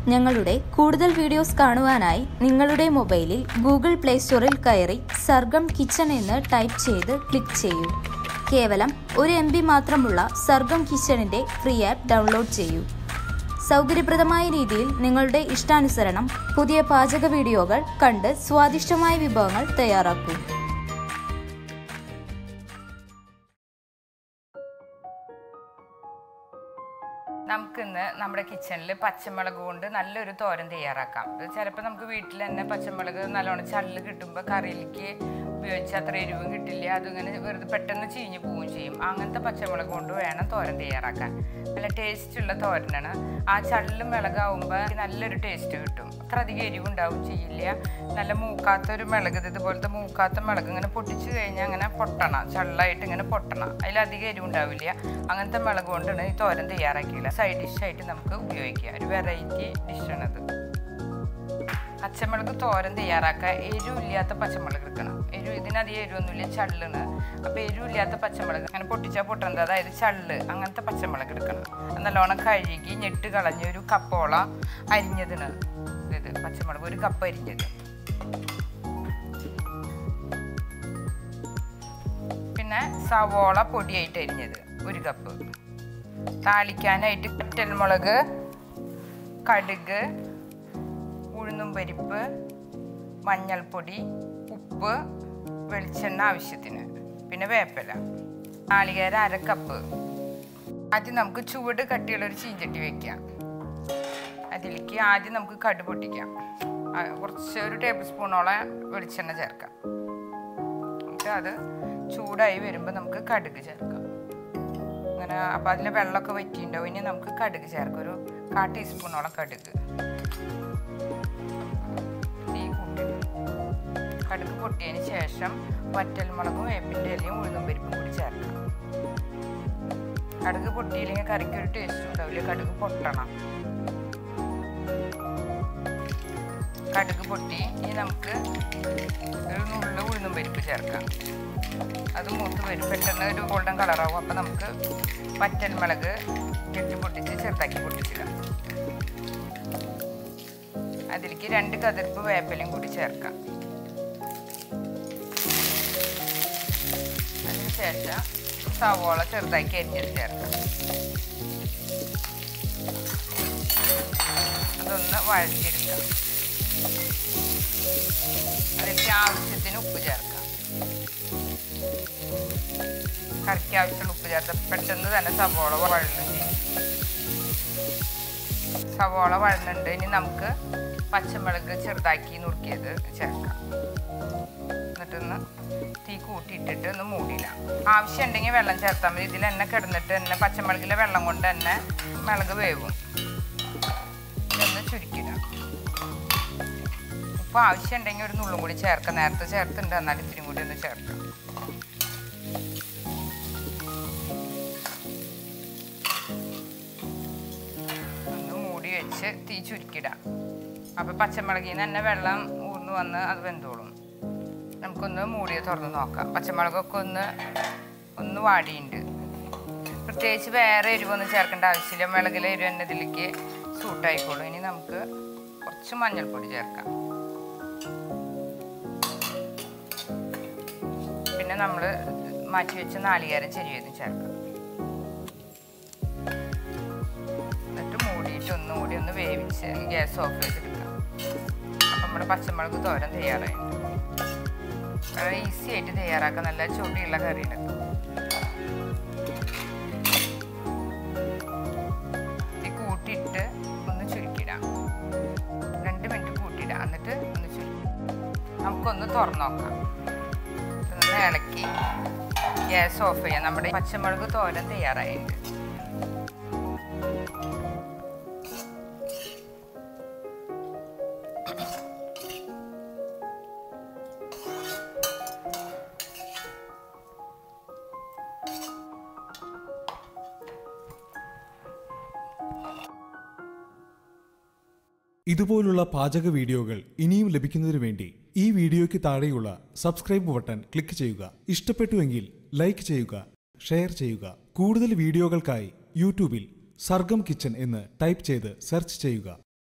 ഞങ്ങളുടെ കൂടുതൽ വീഡിയോസ് കാണുവാനായി നിങ്ങളുടെ മൊബൈലിൽ ഗൂഗിൾ പ്ലേ സ്റ്റോറിൽ കയറി സർഗം കിച്ചൺ എന്ന് ടൈപ്പ് ചെയ്ത് ക്ലിക്ക് ചെയ്യൂ കേവലം ഒരു എം ബി മാത്രമുള്ള സർഗം കിച്ചണിൻ്റെ ഫ്രീ ആപ്പ് ഡൗൺലോഡ് ചെയ്യൂ സൗകര്യപ്രദമായ രീതിയിൽ നിങ്ങളുടെ ഇഷ്ടാനുസരണം പുതിയ പാചക വീഡിയോകൾ കണ്ട് സ്വാദിഷ്ടമായ വിഭവങ്ങൾ തയ്യാറാക്കൂ നമുക്കിന്ന് നമ്മുടെ കിച്ചണിൽ പച്ചമുളക് കൊണ്ട് നല്ലൊരു തോരൻ തയ്യാറാക്കാം ഇത് ചിലപ്പോൾ നമുക്ക് വീട്ടിൽ തന്നെ പച്ചമുളക് നല്ലോണം ചള്ള് കിട്ടുമ്പോൾ കറിയിലേക്ക് ഉപയോഗിച്ച് അത്ര എരിവും കിട്ടില്ല അതിങ്ങനെ വെറുതെ പെട്ടെന്ന് ചീഞ്ഞ് പോവുകയും ചെയ്യും അങ്ങനത്തെ പച്ചമുളക് കൊണ്ട് വേണം തോരൻ തയ്യാറാക്കാൻ നല്ല ടേസ്റ്റുള്ള തോരനാണ് ആ ചള്ളും മിളകാവുമ്പോൾ നല്ലൊരു ടേസ്റ്റ് കിട്ടും അത്ര അധികം എരിവുണ്ടാവും ചെയ്യില്ല നല്ല മൂക്കാത്തൊരു മിളക് ഇത് ഇതുപോലത്തെ മൂക്കാത്ത മിളക് ഇങ്ങനെ പൊട്ടിച്ച് കഴിഞ്ഞാൽ അങ്ങനെ പൊട്ടണം ചള്ളായിട്ട് ഇങ്ങനെ പൊട്ടണം അതിലധികം എരിവുണ്ടാവില്ല അങ്ങനത്തെ മിളക് കൊണ്ടാണ് ഈ തോരൻ തയ്യാറാക്കിയില്ല സൈഡ് ഡിഷായിട്ട് നമുക്ക് ഉപയോഗിക്കാം ഒരു വെറൈറ്റി ഡിഷാണത് പച്ചമുളക് തോരൻ തയ്യാറാക്കാൻ എരിവില്ലാത്ത പച്ചമുളക് എടുക്കണം എരിവ് ഇതിനധികം എരിവൊന്നുമില്ല ചള്ളാണ് അപ്പോൾ എരിവില്ലാത്ത പച്ചമുളക് അങ്ങനെ പൊട്ടിച്ചാൽ പൊട്ടുന്നത് അതായത് ചള്ള് അങ്ങനത്തെ പച്ചമുളക് എടുക്കണം അത് നല്ലോണം കഴുകി ഞെട്ട് കളഞ്ഞ് ഒരു കപ്പോളം അരിഞ്ഞതിന് ഇത് പച്ചമുളക് ഒരു കപ്പ് അരിഞ്ഞത് പിന്നെ സവോള പൊടിയായിട്ട് അരിഞ്ഞത് ഒരു കപ്പ് താളിക്കാനായിട്ട് കറ്റൽമുളക് കടുക് ഉഴുന്നും പരിപ്പ് മഞ്ഞൾപ്പൊടി ഉപ്പ് വെളിച്ചെണ്ണ ആവശ്യത്തിന് പിന്നെ വേപ്പില നാളികേര അര കപ്പ് ആദ്യം നമുക്ക് ചുവട് കട്ടിയുള്ള ഒരു ചീഞ്ചട്ടി വെക്കാം അതിലേക്ക് ആദ്യം നമുക്ക് കടു പൊട്ടിക്കാം ആ, കുറച്ച് ഒരു ടേബിൾ സ്പൂണോളം വെളിച്ചെണ്ണ ചേർക്കാം എന്നിട്ട് അത് ചൂടായി വരുമ്പോൾ നമുക്ക് കടുക് ചേർക്കാം അങ്ങനെ അപ്പോൾ അതിൽ വെള്ളമൊക്കെ വറ്റിയിട്ടുണ്ടാവും ഇനി നമുക്ക് കടുക് ചേർക്കാം ഒരു കാ ടീസ്പൂണോളം കടുക് തീ കൂട്ടി കടുക് പൊട്ടിയതിന് ശേഷം വറ്റൽമുളകും വേപ്പിൻ്റെ ഇലയും ഉഴുന്നും പരിപ്പും കൂടി ചേർക്കണം കടുക് പൊട്ടിയില്ലെങ്കിൽ കറിക്ക് ഒരു ടേസ്റ്റ് ഉണ്ടാവില്ല കടുക് പൊട്ടണം കടുക് പൊട്ടി ഇനി നമുക്ക് ഒരു നുള്ളു ഉഴുന്നും പരിപ്പ് ചേർക്കാം അത് മൂത്ത് വരും പെട്ടെന്ന് ഒരു ഗോൾഡൻ കളറാവും അപ്പം നമുക്ക് വറ്റൽമുളക് ഞെട്ടി പൊട്ടിച്ച് ചെറുതാക്കി പൊട്ടിച്ചിടാം അതിലേക്ക് രണ്ട് കതിർപ്പ് വേപ്പിലയും കൂടി ചേർക്കാം അതിനുശേഷം സവോള ചെറുതാക്കി അരിഞ്ഞത് ചേർക്കാം അതൊന്ന് വഴറ്റിയെടുക്കാം അതിലേക്ക് ആവശ്യത്തിന് ഉപ്പ് ചേർക്കാം കറിക്ക് ആവശ്യമുള്ള ഉപ്പ് ചേർത്ത് പെട്ടെന്ന് തന്നെ സവോള വഴലും ചെയ്യും സവോള വഴന്നുണ്ട് ഇനി നമുക്ക് പച്ചമുളക് ചെറുതാക്കി നുറുക്കിയത് ചേർക്കാം എന്നിട്ടൊന്ന് തീ കൂട്ടിയിട്ടിട്ട് ഒന്ന് മൂടിയിടാം ആവശ്യം ഉണ്ടെങ്കിൽ വെള്ളം ചേർത്താൽ മതി ഇതിൽ തന്നെ കിടന്നിട്ട് തന്നെ പച്ചമുളകിലെ വെള്ളം കൊണ്ട് തന്നെ മുളക് വേവും ഇതൊന്ന് ചുരുക്കിടാം ഉപ്പ് ആവശ്യം ഉണ്ടെങ്കിൽ ഒരു നുള്ളും കൂടി ചേർക്കാം നേരത്തെ ചേർത്തിട്ടുണ്ട് എന്നാൽ ഇത്തിരി കൂടി ഒന്ന് ചേർക്കാം ഒന്ന് മൂടി വെച്ച് തീ ചുരുക്കിടാം അപ്പോൾ പച്ചമുളകിൽ നിന്ന് തന്നെ വെള്ളം ഊർന്ന് വന്ന് അത് വെന്തോളും നമുക്കൊന്ന് മൂടി തുറന്ന് നോക്കാം പച്ചമുളകൊക്കെ ഒന്ന് ഒന്ന് വാടിയുണ്ട് പ്രത്യേകിച്ച് വേറെ എരിവൊന്നും ചേർക്കേണ്ട ആവശ്യമില്ല മുളകിലെ എരിവ് തന്നെ ഇതിലേക്ക് സൂട്ടായിക്കോളും ഇനി നമുക്ക് കുറച്ച് മഞ്ഞൾപ്പൊടി ചേർക്കാം പിന്നെ നമ്മൾ മാറ്റി വെച്ച നാളികേരം ചെരിയതും ചേർക്കാം എന്നിട്ട് മൂടിയിട്ട് ഒന്നും കൂടി ഒന്ന് വേവിച്ച് ഗ്യാസ് ഓഫ് ചെയ്തെടുക്കാം അപ്പം നമ്മുടെ പച്ചമുളക് തോരൻ തയ്യാറായിട്ടുണ്ട് വളരെ ഈസി ആയിട്ട് തയ്യാറാക്കാം നല്ല ചൊടിയുള്ള കറിയാണ് ഇത് കൂട്ടിയിട്ട് ഒന്ന് ചുരുക്കിടാം രണ്ട് മിനിറ്റ് കൂട്ടിയിടാം എന്നിട്ട് ഒന്ന് ചുരുക്കി നമുക്കൊന്ന് തുറന്നു നോക്കാം ഒന്ന് ഇളക്കി ഗ്യാസ് ഓഫ് ചെയ്യാം നമ്മുടെ പച്ചമുളക് തോരൻ തയ്യാറായിട്ടുണ്ട് ഇതുപോലുള്ള പാചക വീഡിയോകൾ ഇനിയും ലഭിക്കുന്നതിനു വേണ്ടി ഈ വീഡിയോയ്ക്ക് താഴെയുള്ള സബ്സ്ക്രൈബ് ബട്ടൺ ക്ലിക്ക് ചെയ്യുക ഇഷ്ടപ്പെട്ടുവെങ്കിൽ ലൈക്ക് ചെയ്യുക ഷെയർ ചെയ്യുക കൂടുതൽ വീഡിയോകൾക്കായി യൂട്യൂബിൽ സർഗം കിച്ചൺ എന്ന് ടൈപ്പ് ചെയ്ത് സെർച്ച് ചെയ്യുക